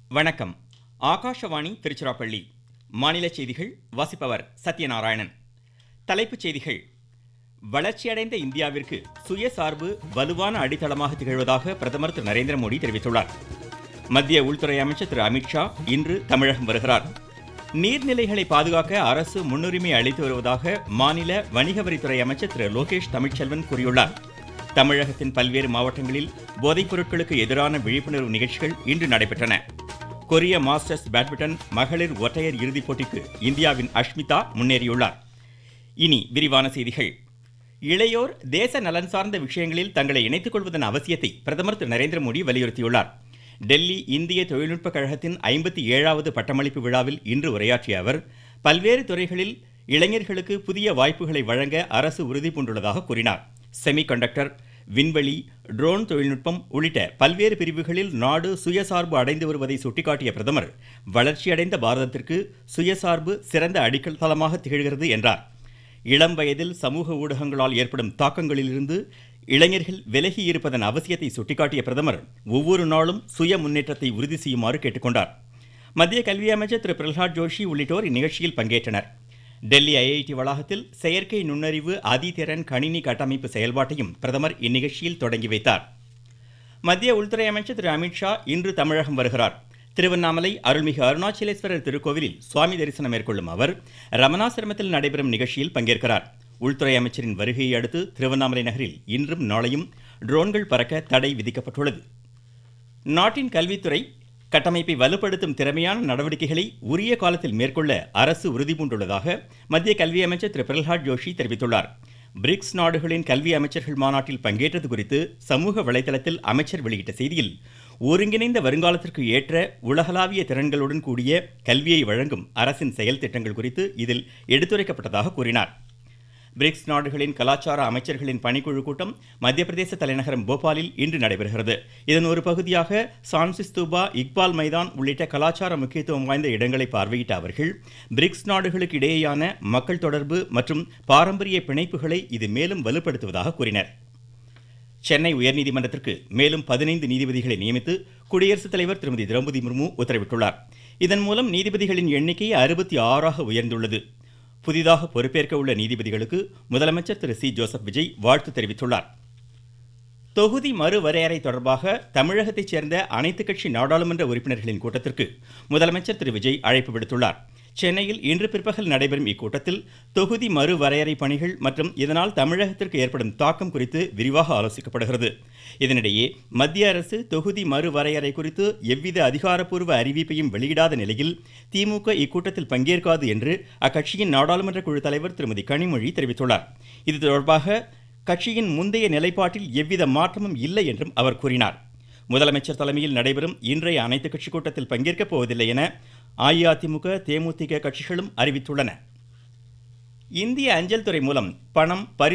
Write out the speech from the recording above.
வணக்கம் ஆகாஷவாணி திருச்சிராப்பள்ளி மாநில செய்திகள் வாசிப்பவர் சத்யநாராயணன் தலைப்புச் செய்திகள் வளர்ச்சியடைந்த இந்தியாவிற்கு சுயசார்பு வலுவான அடித்தளமாக திகழ்வதாக பிரதமர் திரு நரேந்திர மோடி தெரிவித்துள்ளார் மத்திய உள்துறை அமைச்சர் திரு அமித்ஷா இன்று தமிழகம் வருகிறார் நீர்நிலைகளை பாதுகாக்க அரசு முன்னுரிமை அளித்து வருவதாக மாநில வணிக வரித்துறை அமைச்சர் திரு லோகேஷ் தமிழ்ச்செல்வன் கூறியுள்ளார் தமிழகத்தின் பல்வேறு மாவட்டங்களில் போதைப் பொருட்களுக்கு எதிரான விழிப்புணர்வு நிகழ்ச்சிகள் இன்று நடைபெற்றன கொரிய மாஸ்டர்ஸ் பேட்மிண்டன் மகளிர் ஒற்றையர் இறுதிப் போட்டிக்கு இந்தியாவின் அஷ்மிதா முன்னேறியுள்ளார் இனி விரிவான செய்திகள் இளையோர் தேச நலன் சார்ந்த விஷயங்களில் தங்களை இணைத்துக் கொள்வதன் அவசியத்தை பிரதமர் திரு நரேந்திர மோடி வலியுறுத்தியுள்ளார் டெல்லி இந்திய தொழில்நுட்ப கழகத்தின் ஐம்பத்தி ஏழாவது பட்டமளிப்பு விழாவில் இன்று உரையாற்றிய அவர் பல்வேறு துறைகளில் இளைஞர்களுக்கு புதிய வாய்ப்புகளை வழங்க அரசு உறுதி பூண்டுள்ளதாக கூறினார் செமி கண்டக்டர் விண்வெளி ட்ரோன் தொழில்நுட்பம் உள்ளிட்ட பல்வேறு பிரிவுகளில் நாடு சுயசார்பு அடைந்து வருவதை சுட்டிக்காட்டிய பிரதமர் வளர்ச்சியடைந்த பாரதத்திற்கு சுயசார்பு சிறந்த அடிக்கல் தளமாக திகழ்கிறது என்றார் இளம் வயதில் சமூக ஊடகங்களால் ஏற்படும் தாக்கங்களிலிருந்து இளைஞர்கள் விலகி இருப்பதன் அவசியத்தை சுட்டிக்காட்டிய பிரதமர் ஒவ்வொரு நாளும் சுய முன்னேற்றத்தை உறுதி செய்யுமாறு கேட்டுக்கொண்டார் மத்திய கல்வி அமைச்சர் திரு பிரகலாத் ஜோஷி உள்ளிட்டோர் இந்நிகழ்ச்சியில் பங்கேற்றனர் டெல்லி ஐஐடி வளாகத்தில் செயற்கை நுண்ணறிவு அதிதிறன் கணினி கட்டமைப்பு செயல்பாட்டையும் பிரதமர் இந்நிகழ்ச்சியில் தொடங்கி வைத்தார் மத்திய உள்துறை அமைச்சர் திரு அமித்ஷா இன்று தமிழகம் வருகிறார் திருவண்ணாமலை அருள்மிகு அருணாச்சலேஸ்வரர் திருக்கோவிலில் சுவாமி தரிசனம் மேற்கொள்ளும் அவர் ரமணாசிரமத்தில் நடைபெறும் நிகழ்ச்சியில் பங்கேற்கிறார் உள்துறை அமைச்சரின் வருகையை அடுத்து திருவண்ணாமலை நகரில் இன்றும் நாளையும் ட்ரோன்கள் பறக்க தடை விதிக்கப்பட்டுள்ளது நாட்டின் கல்வித்துறை கட்டமைப்பை வலுப்படுத்தும் திறமையான நடவடிக்கைகளை உரிய காலத்தில் மேற்கொள்ள அரசு உறுதிபூண்டுள்ளதாக மத்திய கல்வி அமைச்சர் திரு பிரகலாத் ஜோஷி தெரிவித்துள்ளார் பிரிக்ஸ் நாடுகளின் கல்வி அமைச்சர்கள் மாநாட்டில் பங்கேற்றது குறித்து சமூக வலைதளத்தில் அமைச்சர் வெளியிட்ட செய்தியில் ஒருங்கிணைந்த வருங்காலத்திற்கு ஏற்ற உலகளாவிய திறன்களுடன் கூடிய கல்வியை வழங்கும் அரசின் செயல் திட்டங்கள் குறித்து இதில் எடுத்துரைக்கப்பட்டதாக கூறினார் பிரிக்ஸ் நாடுகளின் கலாச்சார அமைச்சர்களின் பணிக்குழு கூட்டம் மத்திய பிரதேச தலைநகரம் போபாலில் இன்று நடைபெறுகிறது இதன் ஒரு பகுதியாக சான்சிஸ்தூபா இக்பால் மைதான் உள்ளிட்ட கலாச்சார முக்கியத்துவம் வாய்ந்த இடங்களை பார்வையிட்ட அவர்கள் பிரிக்ஸ் நாடுகளுக்கு இடையேயான மக்கள் தொடர்பு மற்றும் பாரம்பரிய பிணைப்புகளை இது மேலும் வலுப்படுத்துவதாக கூறினர் சென்னை உயர்நீதிமன்றத்திற்கு மேலும் பதினைந்து நீதிபதிகளை நியமித்து குடியரசுத் தலைவர் திருமதி திரௌபதி முர்மு உத்தரவிட்டுள்ளார் இதன் மூலம் நீதிபதிகளின் எண்ணிக்கை அறுபத்தி ஆறாக உயர்ந்துள்ளது புதிதாக பொறுப்பேற்க உள்ள நீதிபதிகளுக்கு முதலமைச்சர் திரு சி ஜோசப் விஜய் வாழ்த்து தெரிவித்துள்ளார் தொகுதி மறுவரையறை தொடர்பாக தமிழகத்தைச் சேர்ந்த அனைத்து கட்சி நாடாளுமன்ற உறுப்பினர்களின் கூட்டத்திற்கு முதலமைச்சர் திரு விஜய் அழைப்பு விடுத்துள்ளார் சென்னையில் இன்று பிற்பகல் நடைபெறும் இக்கூட்டத்தில் தொகுதி மறுவரையறை பணிகள் மற்றும் இதனால் தமிழகத்திற்கு ஏற்படும் தாக்கம் குறித்து விரிவாக ஆலோசிக்கப்படுகிறது இதனிடையே மத்திய அரசு தொகுதி மறுவரையறை குறித்து எவ்வித அதிகாரப்பூர்வ அறிவிப்பையும் வெளியிடாத நிலையில் திமுக இக்கூட்டத்தில் பங்கேற்காது என்று அக்கட்சியின் நாடாளுமன்ற குழு தலைவர் திருமதி கனிமொழி தெரிவித்துள்ளார் இது தொடர்பாக கட்சியின் முந்தைய நிலைப்பாட்டில் எவ்வித மாற்றமும் இல்லை என்றும் அவர் கூறினார் முதலமைச்சர் தலைமையில் நடைபெறும் இன்றைய அனைத்து கட்சி கூட்டத்தில் பங்கேற்கப் போவதில்லை என அஇஅதிமுக தேமுதிக கட்சிகளும் அறிவித்துள்ளன இந்திய அஞ்சல் துறை மூலம் பணம் பரி